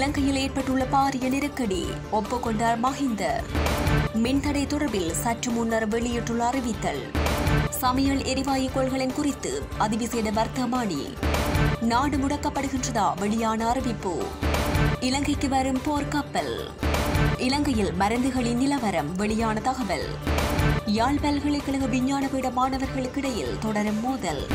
இலங்கையில் ஏற்பட்டுள்ள பாரிய நெருக்கடி ஒப்புக்கொண்டார் மஹிந்த மின்தடை தொடர்பில் சற்று முன்னர் வெளியிட்டுள்ள அறிவித்தல் சமையல் எரிவாயு கொள்கலன் குறித்து அதிவிசேட வர்த்தமானி நாடு முடக்கப்படுகின்றதா வெளியான அறிவிப்பு இலங்கைக்கு வரும் போர் கப்பல் இலங்கையில் மருந்துகளின் நிலவரம் வெளியான தகவல் யாழ் பல்கலைக்கழக விஞ்ஞான பீட மாணவர்களுக்கிடையில் தொடரும் மோதல்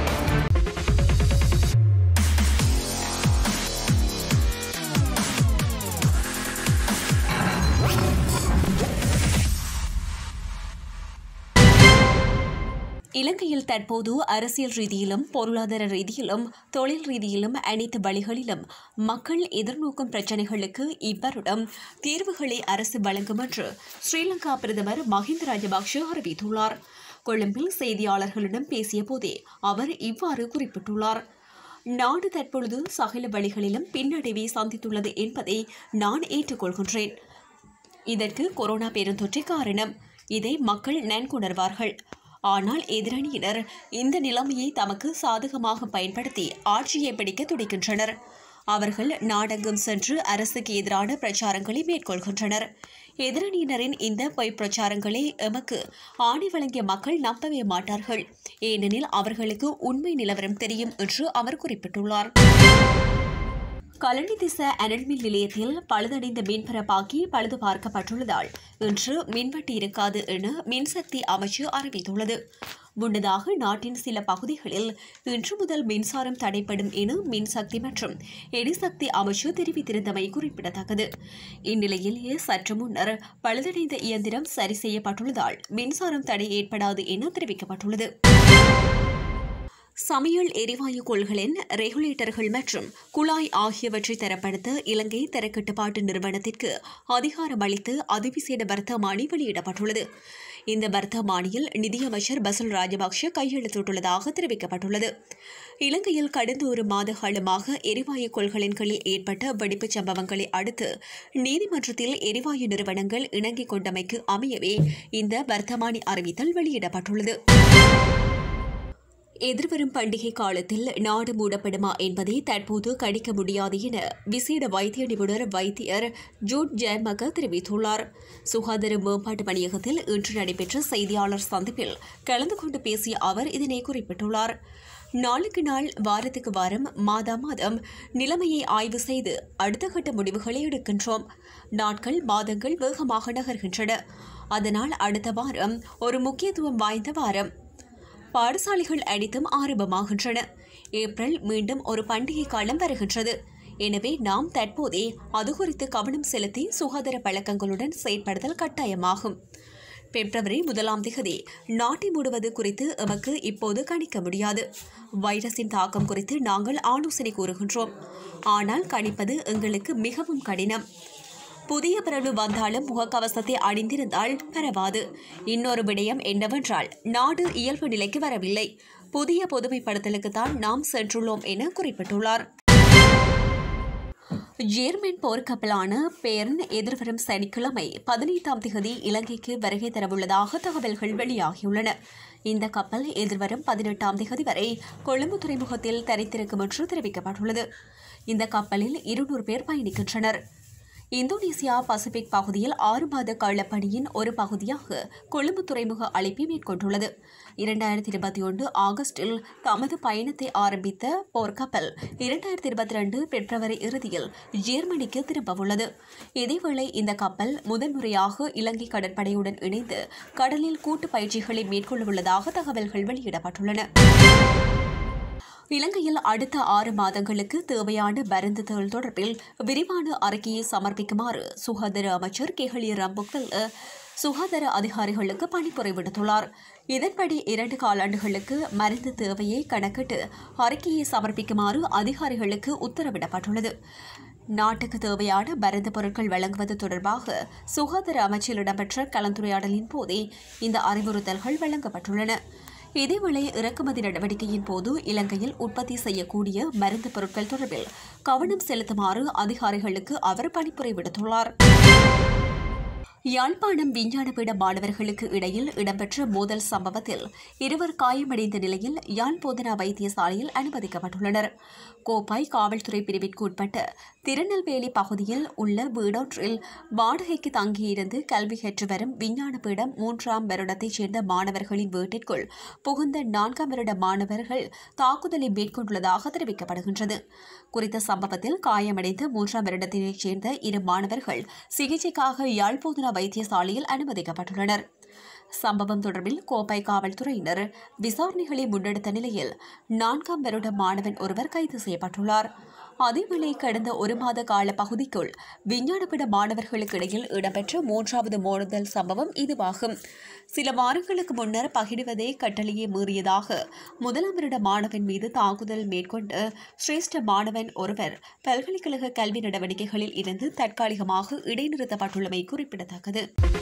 இலங்கையில் தற்போது அரசியல் ரீதியிலும் பொருளாதார ரீதியிலும் தொழில் ரீதியிலும் அனைத்து வழிகளிலும் மக்கள் எதிர்நோக்கும் பிரச்சினைகளுக்கு இவ்வருடம் தீர்வுகளை அரசு வழங்கும் என்று ஸ்ரீலங்கா பிரதமர் மஹிந்த ராஜபக்ஷ அறிவித்துள்ளார் கொழும்பில் செய்தியாளர்களிடம் பேசிய போதே அவர் இவ்வாறு குறிப்பிட்டுள்ளார் நாடு தற்பொழுது சகல வழிகளிலும் பின்னடைவை சந்தித்துள்ளது என்பதை நான் ஏற்றுக்கொள்கின்றேன் இதற்கு கொரோனா பெருந்தொற்றே காரணம் இதை மக்கள் நன்குணர்வார்கள் ஆனால் எதிரணியினர் இந்த நிலைமையை தமக்கு சாதகமாக பயன்படுத்தி ஆட்சியை பிடிக்க துடிக்கின்றனர் அவர்கள் நாடெங்கும் சென்று அரசுக்கு எதிரான பிரச்சாரங்களை மேற்கொள்கின்றனர் எதிரணியினரின் இந்த பொய் பிரச்சாரங்களை எமக்கு ஆணை வழங்கிய மக்கள் நம்பவே மாட்டார்கள் ஏனெனில் அவர்களுக்கு உண்மை நிலவரம் தெரியும் என்று அவர் குறிப்பிட்டுள்ளார் கலனி திச அனல்மின் நிலையத்தில் பழுதடைந்த மின்பரப்பாக்கி பழுது பார்க்கப்பட்டுள்ளதால் இன்று மின்வெட்டு இருக்காது என மின்சக்தி அமைச்சு அறிவித்துள்ளது முன்னதாக நாட்டின் சில பகுதிகளில் இன்று முதல் மின்சாரம் தடைப்படும் என மின்சக்தி மற்றும் எரிசக்தி அமைச்சு தெரிவித்திருந்தமை குறிப்பிடத்தக்கது இந்நிலையில் சற்று முன்னர் பழுதடைந்த இயந்திரம் சரி செய்யப்பட்டுள்ளதால் மின்சாரம் தடை ஏற்படாது என தெரிவிக்கப்பட்டுள்ளது சமையல் எரிவாயு கொள்கலன் ரெகுலேட்டர்கள் மற்றும் குழாய் ஆகியவற்றை தரப்படுத்த இலங்கை தரக்கட்டுப்பாட்டு நிறுவனத்திற்கு அதிகாரம் அளித்து அதிவிசேட வர்த்தமானி வெளியிடப்பட்டுள்ளது இந்த வர்த்தமானியில் நிதியமைச்சர் பசுல் ராஜபக்ஷ கையெழுத்திட்டுள்ளதாக தெரிவிக்கப்பட்டுள்ளது இலங்கையில் கடந்த ஒரு மாத காலமாக எரிவாயு கொள்கலன்களில் ஏற்பட்ட வெடிப்புச் சம்பவங்களை அடுத்து நீதிமன்றத்தில் எரிவாயு நிறுவனங்கள் இணங்கிக் கொண்டமைக்கு அமையவே இந்த வர்த்தமானி அறிவித்தல் வெளியிடப்பட்டுள்ளது எதிர்வரும் பண்டிகை காலத்தில் நாடு மூடப்படுமா என்பதை தற்போது கணிக்க முடியாது என விசேட வைத்திய நிபுணர் வைத்தியர் ஜூட் ஜெயமக தெரிவித்துள்ளார் சுகாதார மேம்பாட்டு பணியகத்தில் இன்று நடைபெற்ற செய்தியாளர் சந்திப்பில் கலந்து கொண்டு பேசிய அவர் இதனை குறிப்பிட்டுள்ளார் நாளுக்கு நாள் வாரத்துக்கு வாரம் மாதா மாதம் நிலைமையை ஆய்வு செய்து அடுத்த கட்ட முடிவுகளை எடுக்கின்றோம் நாட்கள் மாதங்கள் வேகமாக நகர்கின்றன அதனால் அடுத்த வாரம் ஒரு முக்கியத்துவம் வாய்ந்த வாரம் பாடசாலைகள் அனைத்தும் ஆரம்பமாகின்றன ஏப்ரல் மீண்டும் ஒரு பண்டிகை காலம் வருகின்றது எனவே நாம் தற்போதே அது குறித்து கவனம் செலுத்தி சுகாதார பழக்கங்களுடன் செயற்படுதல் கட்டாயமாகும் பிப்ரவரி முதலாம் திகதி நாட்டை மூடுவது குறித்து எமக்கு இப்போது கணிக்க முடியாது வைரஸின் தாக்கம் குறித்து நாங்கள் ஆலோசனை கூறுகின்றோம் ஆனால் கணிப்பது எங்களுக்கு மிகவும் கடினம் புதிய பிறகு வந்தாலும் முகக்கவசத்தை அணிந்திருந்தால் பரவாது இன்னொரு விடயம் என்னவென்றால் நாடு இயல்பு நிலைக்கு வரவில்லை புதிய பொதுமைப்படுத்தலுக்கு தான் நாம் சென்றுள்ளோம் என குறிப்பிட்டுள்ளார் ஜேர்மன் போர்க்கப்பலான பேர்ன் எதிர்வரும் சனிக்கிழமை பதினைந்தாம் திகதி இலங்கைக்கு வருகை தரவுள்ளதாக தகவல்கள் வெளியாகியுள்ளன இந்த கப்பல் எதிர்வரும் பதினெட்டாம் திகதி வரை கொழும்பு துறைமுகத்தில் தரித்திருக்கும் என்று தெரிவிக்கப்பட்டுள்ளது இந்த கப்பலில் இருநூறு பேர் பயணிக்கின்றனர் இந்தோனேசியா பசிபிக் பகுதியில் ஆறு மாத காலப்பணியின் ஒரு பகுதியாக கொழும்பு துறைமுக அழைப்பை மேற்கொண்டுள்ளது இரண்டாயிரத்தி இருபத்தி ஒன்று ஆகஸ்டில் தமது பயணத்தை ஆரம்பித்த போர்க்கப்பல் இரண்டாயிரத்தி இருபத்தி ரெண்டு பிப்ரவரி இறுதியில் ஜெர்மனிக்கு திரும்பவுள்ளது இதேவேளை இந்த கப்பல் முதன்முறையாக இலங்கை கடற்படையுடன் இணைந்து கடலில் கூட்டு பயிற்சிகளை மேற்கொள்ளவுள்ளதாக தகவல்கள் வெளியிடப்பட்டுள்ளன இலங்கையில் அடுத்த ஆறு மாதங்களுக்கு தேவையான மருந்துகள் தொடர்பில் விரிவான அறிக்கையை சமர்ப்பிக்குமாறு சுகாதார அமைச்சர் கெஹலிய ரம்புக்வெல் சுகாதார அதிகாரிகளுக்கு பணிப்புரை விடுத்துள்ளார் இதன்படி இரண்டு காலாண்டுகளுக்கு மருந்து தேவையை கணக்கிட்டு அறிக்கையை சமர்ப்பிக்குமாறு அதிகாரிகளுக்கு உத்தரவிடப்பட்டுள்ளது நாட்டுக்கு தேவையான மருந்து பொருட்கள் வழங்குவது தொடர்பாக சுகாதார அமைச்சில் இடம்பெற்ற கலந்துரையாடலின் போதே இந்த அறிவுறுத்தல்கள் வழங்கப்பட்டுள்ளன இதேவேளை இறக்குமதி நடவடிக்கையின் போது இலங்கையில் உற்பத்தி செய்யக்கூடிய மருந்து பொருட்கள் தொடர்பில் கவனம் செலுத்துமாறு அதிகாரிகளுக்கு அவர் பணிப்புரை விடுத்துள்ளார் யாழ்ப்பாணம் விஞ்ஞானபீட மாணவர்களுக்கு இடையில் இடம்பெற்ற மோதல் சம்பவத்தில் இருவர் காயமடைந்த நிலையில் யாழ் போதனா வைத்தியசாலையில் அனுமதிக்கப்பட்டுள்ளனர் கோப்பாய் காவல்துறை பிரிவிற்கு உட்பட்ட திருநெல்வேலி பகுதியில் உள்ள வீடொன்றில் வாடகைக்கு தங்கியிருந்து கல்வி கற்று வரும் விஞ்ஞானபீடம் மூன்றாம் வருடத்தைச் சேர்ந்த மாணவர்களின் வீட்டிற்குள் புகுந்த நான்காம் வருட மாணவர்கள் தாக்குதலை மேற்கொண்டுள்ளதாக தெரிவிக்கப்படுகின்றது குறித்த சம்பவத்தில் காயமடைந்த மூன்றாம் வருடத்தினைச் சேர்ந்த இரு மாணவர்கள் சிகிச்சைக்காக யாழ்ப்போதனா வைத்தியசாலையில் அனுமதிக்கப்பட்டுள்ளனர் சம்பவம் தொடர்பில் கோப்பை காவல்துறையினர் விசாரணைகளை முன்னெடுத்த நிலையில் நான்காம் வருட மாணவன் ஒருவர் கைது செய்யப்பட்டுள்ளார் அதேவேளை கடந்த ஒரு மாத கால பகுதிக்குள் விஞ்ஞானபிட மாணவர்களுக்கு இடையில் இடம்பெற்ற மூன்றாவது மோதல் சம்பவம் இதுவாகும் சில வாரங்களுக்கு முன்னர் பகிடுவதே கட்டளையை மீறியதாக முதலாம் வருட மாணவன் மீது தாக்குதல் மேற்கொண்டு சிரேஷ்ட மாணவன் ஒருவர் பல்கலைக்கழக கல்வி நடவடிக்கைகளில் இருந்து தற்காலிகமாக இடைநிறுத்தப்பட்டுள்ளமை குறிப்பிடத்தக்கது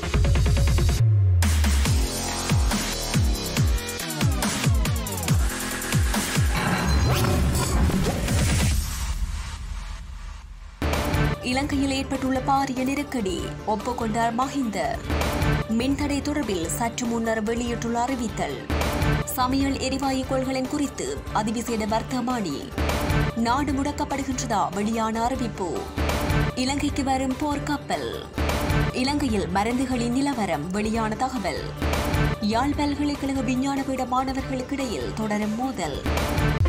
இலங்கையில் ஏற்பட்டுள்ள பாரிய நெருக்கடி ஒப்புக்கொண்டார் மஹிந்த மின்தடை தொடர்பில் சற்று முன்னர் வெளியிட்டுள்ள அறிவித்தல் சமையல் எரிவாயு கொள்கலன் குறித்து அதிவிசேட வர்த்தமானி நாடு முடக்கப்படுகின்றதா வெளியான அறிவிப்பு இலங்கைக்கு வரும் போர்க்கப்பல் இலங்கையில் மருந்துகளின் நிலவரம் வெளியான தகவல் யாழ் பல்கலைக்கழக விஞ்ஞான பீட மாணவர்களுக்கிடையில் தொடரும் மோதல்